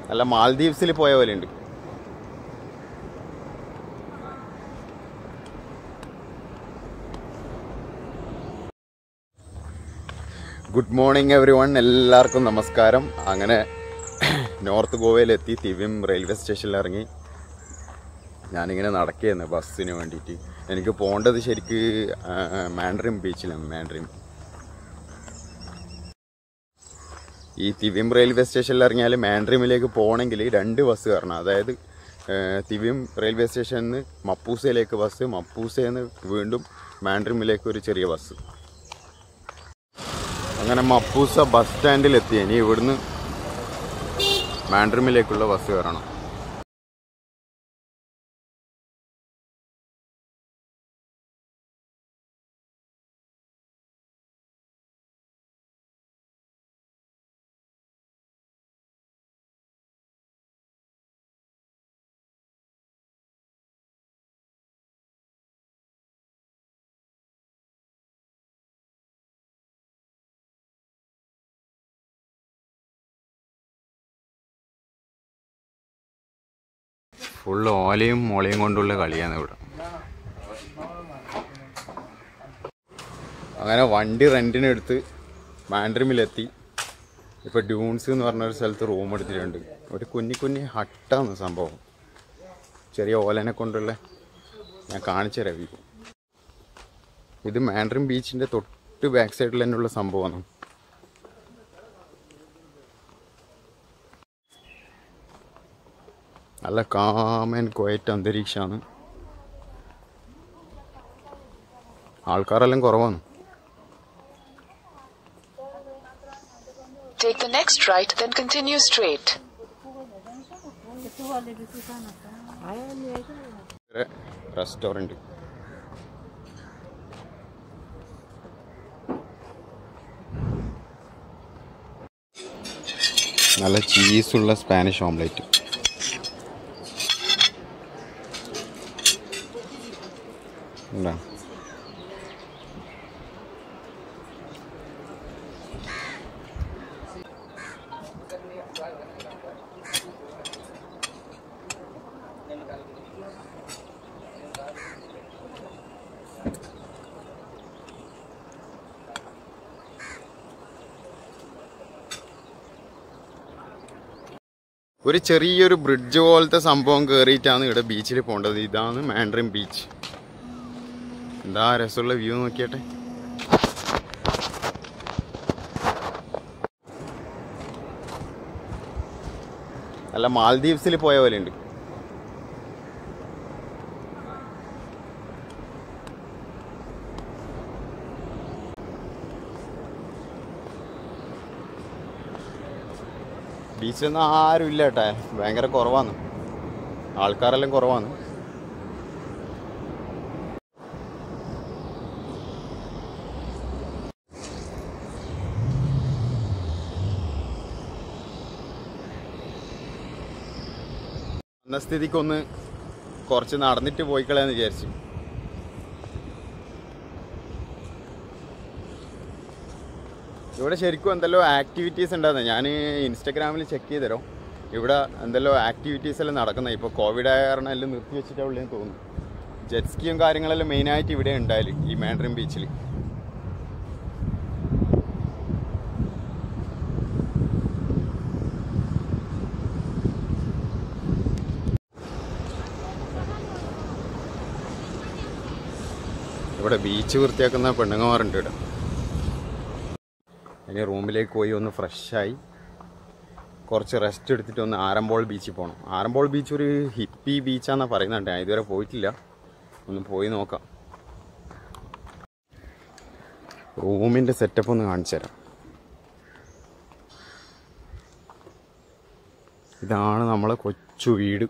നല്ല മാൽദീവ്സിൽ പോയ പോലെ ഉണ്ട് ഗുഡ് മോർണിംഗ് എവറി വൺ എല്ലാവർക്കും നമസ്കാരം അങ്ങനെ നോർത്ത് ഗോവയിലെത്തി തിവിം റെയിൽവേ സ്റ്റേഷനിൽ ഇറങ്ങി ഞാനിങ്ങനെ നടക്കുകയായിരുന്നു ബസ്സിന് വേണ്ടിയിട്ട് എനിക്ക് പോകേണ്ടത് ശരിക്ക് ആ, മാൻഡ്രിം ബീച്ചിലാണ് മാൻഡ്രിം ഈ തിവിം റെയിൽവേ സ്റ്റേഷനിൽ ഇറങ്ങിയാൽ മാൻഡ്രിമിലേക്ക് പോകണമെങ്കിൽ രണ്ട് ബസ് കയറണം അതായത് ആ, തിവിം റെയിൽവേ സ്റ്റേഷനിൽ നിന്ന് മപ്പൂസയിലേക്ക് ബസ് മപ്പൂസയിൽ നിന്ന് വീണ്ടും മാൻഡ്രിമിലേക്ക് ഒരു ചെറിയ ബസ് അങ്ങനെ മപ്പൂസ ബസ് സ്റ്റാൻഡിൽ എത്തി ഇനി ഇവിടുന്ന് മാൻഡ്രിമിലേക്കുള്ള ബസ് കയറണം ഫുള്ള് ഓലയും മുളയും കൊണ്ടുള്ള കളിയാണ് ഇവിടെ അങ്ങനെ വണ്ടി റെൻറ്റിനെടുത്ത് മാൻഡ്രിമിലെത്തി ഇപ്പോൾ ഡ്യൂൺസ് എന്ന് പറഞ്ഞ ഒരു സ്ഥലത്ത് റൂം എടുത്തിട്ടുണ്ട് ഒരു കുഞ്ഞി കുഞ്ഞി ഹട്ടാണ് സംഭവം ചെറിയ ഓലനെ കൊണ്ടുള്ള ഞാൻ കാണിച്ചു രവി ഇത് മാൻഡ്രിം ബീച്ചിൻ്റെ തൊട്ട് ബാക്ക് സൈഡിൽ തന്നെയുള്ള സംഭവമാണ് നല്ല കാമൻ ക്വയറ്റ് അന്തരീക്ഷമാണ് ആൾക്കാരെല്ലാം കുറവാണ് Take the next right, then continue straight. Restaurant നല്ല ചീസുള്ള സ്പാനിഷ് ഓംലേറ്റ് ഉണ്ടോ ഒരു ചെറിയൊരു ബ്രിഡ്ജ് പോലത്തെ സംഭവം കയറിയിട്ടാണ് ഇവിടെ ബീച്ചിൽ പോകേണ്ടത് ഇതാണ് മാൻഡ്രിൻ ബീച്ച് എന്താ രസമുള്ള വ്യൂ നോക്കിയട്ടെ നല്ല മാൽദീവ്സിൽ പോയ പോലെ ഉണ്ട് ബീച്ചിലൊന്നും ആരും ഇല്ല കേട്ടെ ഭയങ്കര കുറവാണ് ആൾക്കാരെല്ലാം കുറവാണ് എന്ന സ്ഥിതിക്കൊന്ന് കുറച്ച് നടന്നിട്ട് പോയി കളയാന്ന് വിചാരിച്ചു ഇവിടെ ശരിക്കും എന്തെല്ലോ ആക്ടിവിറ്റീസ് ഉണ്ടാകുന്നത് ഞാൻ ഇൻസ്റ്റഗ്രാമിൽ ചെക്ക് ചെയ്ത് തരാം ഇവിടെ എന്തെല്ലോ ആക്ടിവിറ്റീസ് എല്ലാം നടക്കുന്നത് ഇപ്പോൾ കോവിഡ് ആയ കാരണം എല്ലാം നിർത്തി വെച്ചിട്ടാ ഉള്ളതെന്ന് തോന്നുന്നു ജെറ്റ് സ്കിയും കാര്യങ്ങളെല്ലാം മെയിനായിട്ട് ഇവിടെ ഉണ്ടായാലും ഈ മാൻഡ്രിൻ ബീച്ചിൽ ഇവിടെ ബീച്ച് വൃത്തിയാക്കുന്ന പെണ്ണുങ്ങന്മാരുണ്ട് ഇവിടെ ഇനി റൂമിലേക്ക് പോയി ഒന്ന് ഫ്രഷായി കുറച്ച് റെസ്റ്റ് എടുത്തിട്ട് ഒന്ന് ആരമ്പോൾ ബീച്ചിൽ പോകണം ആരമ്പോൾ ബീച്ച് ഒരു ഹിപ്പി ബീച്ചാന്നാണ് പറയുന്നുണ്ട് ഞാൻ ഇതുവരെ പോയിട്ടില്ല ഒന്ന് പോയി നോക്കാം റൂമിൻ്റെ സെറ്റപ്പ് ഒന്ന് കാണിച്ചു തരാം ഇതാണ് നമ്മളെ കൊച്ചു വീട്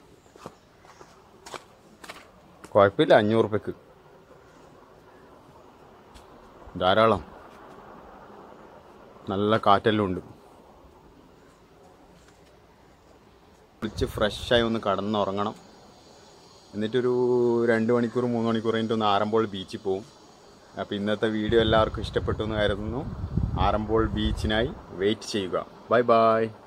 കുഴപ്പമില്ല അഞ്ഞൂറ് റുപ്യക്ക് ധാരാളം നല്ല കാറ്റെല്ലാം ഉണ്ട് കുളിച്ച് ഫ്രഷായി ഒന്ന് കടന്നുറങ്ങണം എന്നിട്ടൊരു രണ്ട് മണിക്കൂർ മൂന്ന് മണിക്കൂർ കഴിഞ്ഞിട്ട് ഒന്ന് ആറമ്പോൾ ബീച്ചിൽ പോകും അപ്പോൾ ഇന്നത്തെ വീഡിയോ എല്ലാവർക്കും ഇഷ്ടപ്പെട്ടു എന്ന് കരുതുന്നു ആറമ്പോൾ ബീച്ചിനായി വെയിറ്റ് ചെയ്യുക ബൈ ബൈ